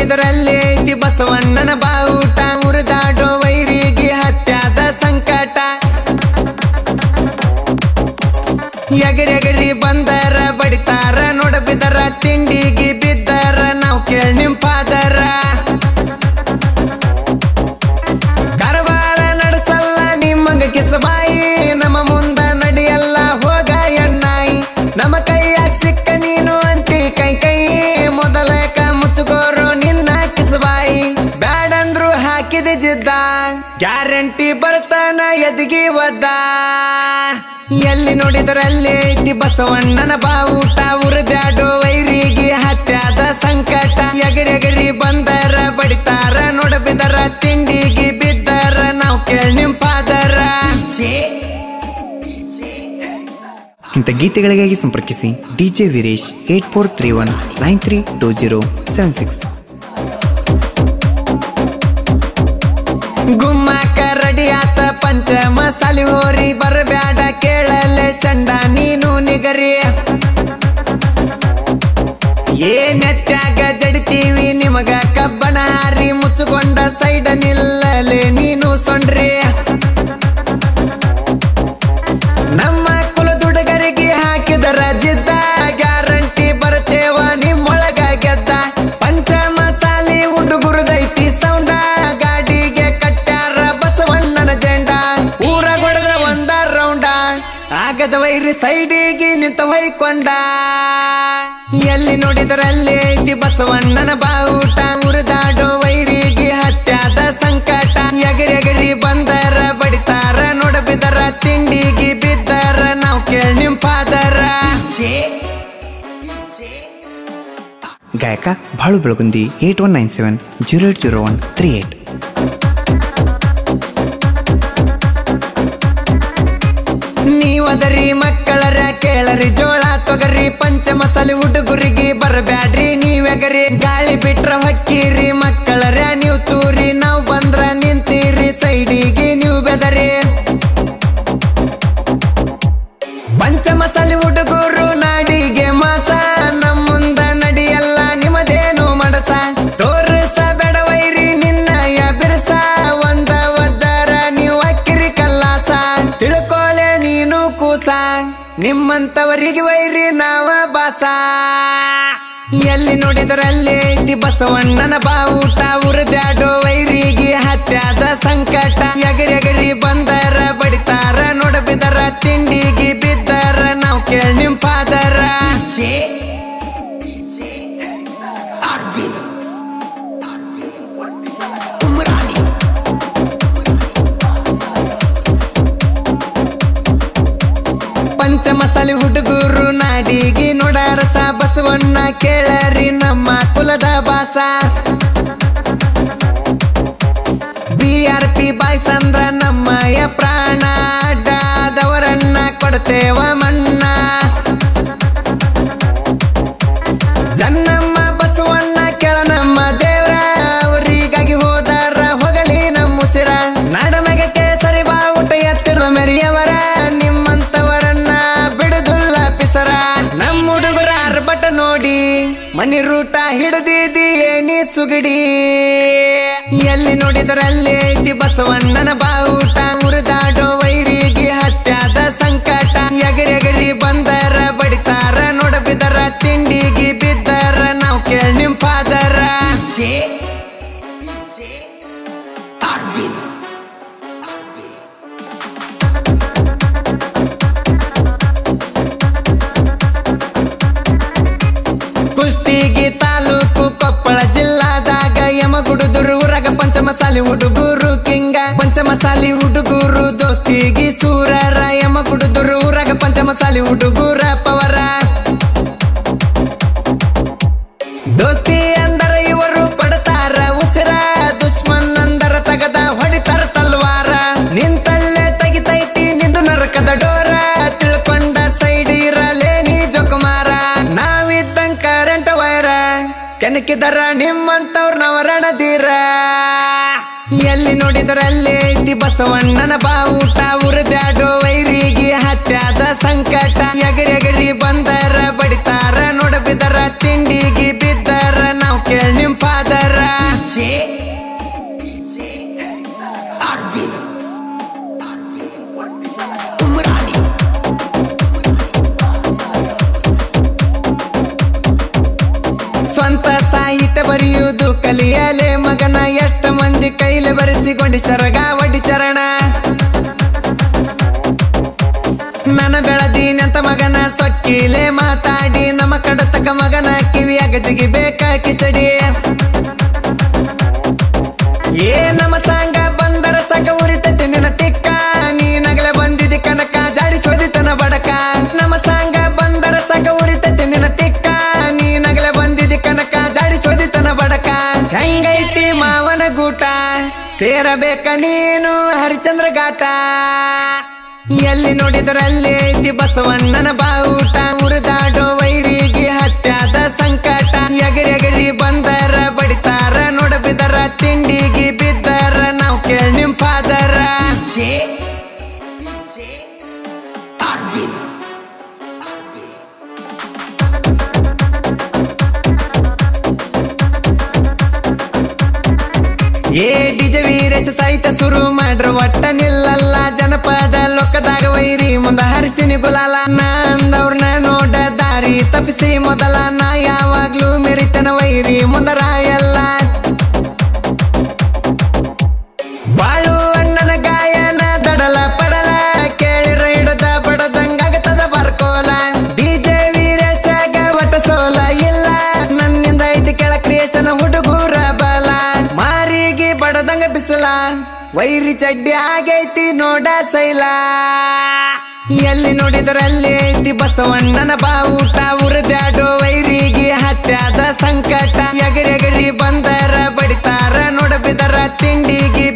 ನೋಡಿದರಲ್ಲಿ ಐತಿ ಬಸವಣ್ಣನ ಬಾವುಟ ಉರಿದಾಡೋ ವೈರಿಗೆ ಹತ್ಯಾದ ಸಂಕಟ ಎಗರೆಗರಿ ಬಂದರ ಬಡಿತಾರ ನೋಡಬಿದರ ತಿಂಡಿಗೆ ಬಿದ್ದರ ನಾವು ಕೇಳ್ ನಿಮ್ ಫಾದರ ಕರವಾರ ನಡೆಸಲ್ಲ ನಿಮ್ಮಂಗ ಕಿಸಬಾಯಿ ನಮ್ಮ ಮುಂದ ನಡಿಯಲ್ಲ ಹೋಗ ಎಣ್ಣಾಯಿ ನಮ್ಮ ಕೈಯಾಗ ಸಿಕ್ಕ ನೀನು ಅಂತಿ ಕೈ ಕೈ ಮೊದಲಕ ಮುಚ್ಚುಗೋರು ನಿನ್ನ ಕಿಸಬಾಯಿ ಬ್ಯಾಡಂದ್ರು ಹಾಕಿದ ಜಿದ್ದ ಗ್ಯಾರಂಟಿ ಬರ್ತಾನ ಎದಗಿ ಒದ್ದ ಎಲ್ಲಿ ನೋಡಿದರಲ್ಲಿ ಐತಿ ಬಸವಣ್ಣನ ಬಾವುಟ ಉರಿದಾಡೋ ವೈರಿಗೆ ಹತ್ಯಾದ ಸಂಕಟ ಎಗರೆಗರಿ ಬಂದರ ಬಡಿತಾರ ನೋಡಬಿದರ ತಿಂಡಿಗೆ ಬಿದ್ದರ ನಾವು ಕೇಳ್ ನಿಮ್ ಫಾದರ ಇಂಥ ಗೀತೆಗಳಿಗಾಗಿ ಸಂಪರ್ಕಿಸಿ DJ Veeresh eight four three one nine three two zero seven six ಗುಮ್ಮಕ ರೆಡಿ ಆತ ಪಂಚ ಮಸಾಲಿ ಹೋರಿ ಬರಬ್ಯಾಡ ಕೇಳಲೆ ಚಂಡ ನೀನು ನಿಗರಿ ಏನೆತ್ಯಾಗ ಜಡಿತೀವಿ ನಿಮಗ ಕಬ್ಬಣ ಹಾರಿ ಮುಚ್ಚುಕೊಂಡ ಸೈಡ ನಿಲ್ಲಲೆ ನೀನು ಸೊಂಡ್ರಿ ನಮ್ಮ ಕುಲದುಡುಗರಿಗೆ ಹಾಕಿದರ ಜಿದ್ದ ಗ್ಯಾರಂಟಿ ಬರ್ತೇವ ನಿಮ್ಮೊಳಗ ಗೆದ್ದ ಪಂಚ ಮಸಾಲಿ ಹುಡುಗುರುದೈತಿ ಸೌಂಡ ಗಾಡಿಗೆ ಕಟ್ಟ್ಯಾರ ಬಸವಣ್ಣನ ಜೆಂಡ ಊರ ಗೊಡದ ಒಂದ ರೌಂಡ ಆಗದ ವೈರಿ ಸೈಡಿಗೆ ನಿಂತ ಹೊಯ್ಕೊಂಡ ಎಲ್ಲಿ ನೋಡಿದರಲ್ಲಿ ಐತಿ ಬಸವಣ್ಣನ ಬಾವುಟ ಉರಿದಾಡೋ ವೈರಿಗೆ ಹತ್ಯಾದ ಸಂಕಟ ಎಗರೆಗರಿ ಬಂದರ ಬಡಿತಾರ ನೋಡಬಿದರ ತಿಂಡಿಗೆ ಬಿದ್ದರ ನಾವು ಕೇಳ್ ನಿಮ್ ಫಾದರ ಗಾಯಕ Balu Belagundi eight one nine seven zero eight zero one three eight ನೀವದರಿ ಮಕ್ಕಳರ ಕೇಳರಿ ಜೋಳ ತೊಗರಿ ಪಂಚ ಮಸಾಲೆ ಹುಡುಗರಿಗೆ ಬರಬ್ಯಾಡ್ರಿ ನೀವೆಗರಿ ಗಾಳಿ ಬಿಟ್ರ ಹೊಕ್ಕಿರಿ ಮಕ್ಕಳರ ನೀವು ತೂರಿ ನಾವು ಬಂದ್ರ ನಿಂತೀರಿ ಸೈಡಿಗೆ ನೀವು ಬೆದರಿ ಪಂಚ ಮಸಾಲೆ ಹುಡುಗರು ನಾಡಿಗೆ ಮಾಸ ನಮ್ಮ ಮುಂದ ನಡಿಯಲ್ಲ ನಿಮ್ಮದೇನು ಮಡಸ ತೋರಿಸ ಬೆಡವೈರಿ ನಿನ್ನಯ ಬಿರ್ಸ ಒಂದ ಒದ್ದರ ನೀವು ಅಕ್ಕಿರಿ ಕಲ್ಲಾಸ ತಿಳ್ಕೋಲೆ ನೀನು ಕೂಸ ನಿಮ್ಮಂತವರಿಗೆ ವೈರಿ ನಾವ ಬಾಸ ಎಲ್ಲಿ ನೋಡಿದರಲ್ಲಿ ಐತಿ ಬಸವಣ್ಣನ ಬಾವುಟ ಉರಿದಾಡೋ ವೈರಿಗೆ ಹತ್ಯಾದ ಸಂಕಟ ಎಗರೆಗರಿ ಬಂದರ ಬಡಿತಾರ ನೋಡಬಿದರ ತಿಂಡಿಗೆ ಬಿದ್ದರ ನಾವು ಕೇಳ್ ನಿಮ್ ಫಾದರ ಪಂಚ ಮಸಾಲೆ ಹುಡುಗರು ನಾಡಿಗೆ ನೋಡರಸ ಬಸವಣ್ಣ ಕೇಳರಿ ನಮ್ಮ ಕುಲದ ಬಾಸ ಬಿ ಆರ್ ಪಿ ಬಾಯ್ಸ್ ಅಂದ್ರ ನಮ್ಮಯ ಪ್ರಾಣ ಅಡ್ಡಾದವರನ್ನ ಕೊಡ್ತೇವ ಮಣ್ಣ ಜನ್ನಮ್ಮ ಬಸವಣ್ಣ ಕೆಳ ನಮ್ಮ ದೇವ್ರ ಅವರಿಗಾಗಿ ಹೋದಾರ ಹೊಗಲಿ ನಮ್ಮ ಉಸಿರ ನಾಡಮಗಕ್ಕೆ ಸರಿ ಬಾವುಟ ಎತ್ತಿಡ ಮೆರಿಯವರ ನಿಮ್ಮಂತವರನ್ನ ಬಿಡುದಿಲ್ಲ ಪಿಸರ ನಮ್ಮ ಹುಡುಗರ ಅರ್ಬಟ ನೋಡಿ ಮನಿ ರೂಟ ಹಿಡಿದಿದಿ ಏನಿ ಸುಗಿಡಿ ಎಲ್ಲಿ ನೋಡಿದರಲ್ಲಿ ಐತಿ ಬಸವಣ್ಣನ ಬಾವುಟ ಮುರಿದಾಡೋ ವೈರಿಗೆ ಹತ್ಯಾದ ಸಂಕಟ ಎಗರೆಗರಿ ಬಂದರ ಬಡಿತಾರ ನೋಡಬಿದರ ತಿಂಡಿಗೆ ಬಿದ್ದರ ನಾವು ಕೇಳ್ ನಿಮ್ ಫಾದರ ಕುಷ್ಟಗಿಗಿ ತಾಲೂಕು ಕೊಪ್ಪಳ ಜಿಲ್ಲಾದಾಗ ಯಮಗುಡುದುರು ಊರಾಗ ಪಂಚಮಸಾಲಿ ಹುಡುಗರು ಕಿಂಗ ಪಂಚಮಸಾಲಿ ಹುಡುಗರು ದೋಸ್ತಿಗಿ ಸೂರರ ಯಮಗುಡುದುರು ಊರಾಗ ಪಂಚಮಸಾಲಿ ಹುಡುಗರ ಪವರ ದೋಸ್ತಿ ಅಂದರ ಇವರು ಪಡ್ತಾರ ಉಸಿರ ದುಶ್ಮನ್ ಅಂದರ ತಗದ ಹೊಡಿತಾರ ತಲ್ವಾರ ನಿಂತಲ್ಲೇ ತೆಗಿತೈತಿ ನಿಂದು ನರಕದ ಡೋರ ತಿಳ್ಕೊಂಡ ಸೈಡ್ ಇರಲೇ ನೀ ಜೊಕುಮಾರ ನಾವಿದ್ದಂಗ ಕರೆಂಟ್ ವೈರ ಕೆನಕಿದರ ನಿಮ್ಮಂತವ್ರ ನವರಣದೀರ ಎಲ್ಲಿ ನೋಡಿದರಲ್ಲಿ ಐತಿ ಬಸವಣ್ಣನ ಬಾವುಟ ಉರಿದಾಡೋ ವೈರಿಗೆ ಹತ್ಯಾದ ಸಂಕಟ ಎಗರೆಗರಿ ಬಂದರ ಬಡಿತಾರ ನೋಡಬಿದರ ತಿಂಡಿಗೆ ಬಿದ್ದರ ನಾವು ಕೇಳ್ ನಿಮ್ ಫಾದರ ಸ್ವಂತ ಸಾಹಿತ್ಯ ಬರೆಯುವುದು ಕಲಿಯಲೆ ಮಗನ ಎಷ್ಟ ಮಂದಿ ಕೈಲೆ ಬರೆಸಿಕೊಂಡಿ ಸರಗ ಒಡ್ಡಿ ಚರಣ ನನ್ನ ಬೆಳದೀನಂತ ಮಗನ ಸೊಕ್ಕಿಲೆ ಮಾತಾಡಿ ನಮ್ಮ ಕಡತಕ ಮಗನ ಕಿವಿಯಾಗ ಜಿಗಿಬೇಕ ಕಿಚಡಿ ಏ ನಮ್ಮ ಸಾಂಗ ಬಂದರ ಸಗ ಉರಿತೈತಿ ನಿನ್ನ ತಿಕ್ಕ ನೀ ನಗಲೆ ಬಂದಿದಿ ಕನಕ ಜಾಡಿ ಚೋದಿತನ ಬಡಕ ನಮ್ಮ ಸಾಂಗ ಬಂದರ ಸಗ ಉರಿತೈತಿ ನಿನ್ನ ತಿಕ್ಕ ನೀ ನಗಲೆ ಬಂದಿದಿ ಕನಕ ಜಾಡಿ ಚೋದಿತನ ಬಡಕ ಹೆಂಗೈತಿ ಮಾವನ ಗೂಟ ಸೇರಬೇಕ ನೀನು ಹರಿಚಂದ್ರ ಘಾಟ ಎಲ್ಲಿ ನೋಡಿದರಲ್ಲಿ ಐತಿ ಬಸವಣ್ಣನ ಬಾವುಟ ಮುರಿದಾಡೋ ವೈರಿಗೆ ಹತ್ಯಾದ ಸಂಕಟ ಎಗರಿ ಎಗರಿ ಬಂದರ ಬಡಿತಾರ ನೋಡಬಿದರ ತಿಂಡಿಗೆ ಬಿದ್ದರ ನಾವು ಕೇಳಿ ನಿಮ್ ಫಾದರ ಏ ಡಿಜೆ ವೀರೇಶ ಸಹಿತ ಶುರು ಮಾಡ್ರ ಒಟ್ಟ ನಿಲ್ಲಲ್ಲ ಜನಪದ ಲೊಕ್ಕದಾಗ ವೈರಿ ಮುಂದ ಹರಿಸಿನಿ ಗುಲಾಲ ನಾ ಅಂದವ್ರನ್ನ ನೋಡ ದಾರಿ ತಪ್ಪಿಸಿ ಮೊದಲ ನಾ ಯಾವಾಗ್ಲೂ ಮೆರಿತನ ವೈರಿ ಮುಂದ ರಾಯಲ್ಲ ಬಾಳು ಅಣ್ಣನ ಗಾಯನ ದಡಲ ಪಡಲ ಕೇಳಿರ ಹಿಡದ ಬಡದಂಗಾಗತದ ಬರ್ಕೋಲ ಡಿಜೆ ವೀರೇಶಾಗ ಒಟ್ಟ ಸೋಲ ಇಲ್ಲ ನನ್ನಿಂದ ಐದು ಕೆಳ ಕ್ರಿಯೇಷನ್ ಹುಡುಗೂರ ಬಲ ಮಾರಿಗೆ ಬಡದಂಗ ಬಿಸಲ ವೈರಿ ಚಡ್ಡಿ ಆಗೈತಿ ನೋಡ ಸೈಲ ಎಲ್ಲಿ ನೋಡಿದರಲ್ಲಿ ಐತಿ ಬಸವಣ್ಣನ ಬಾವುಟ ಉರಿದಾಡೋ ವೈರಿಗೆ ಹತ್ಯಾದ ಸಂಕಟ ಎಗರಿ ಎಗರಿ ಬಂದರ ಬಡಿತಾರ ನೋಡಬಿದರ ತಿಂಡಿಗೆ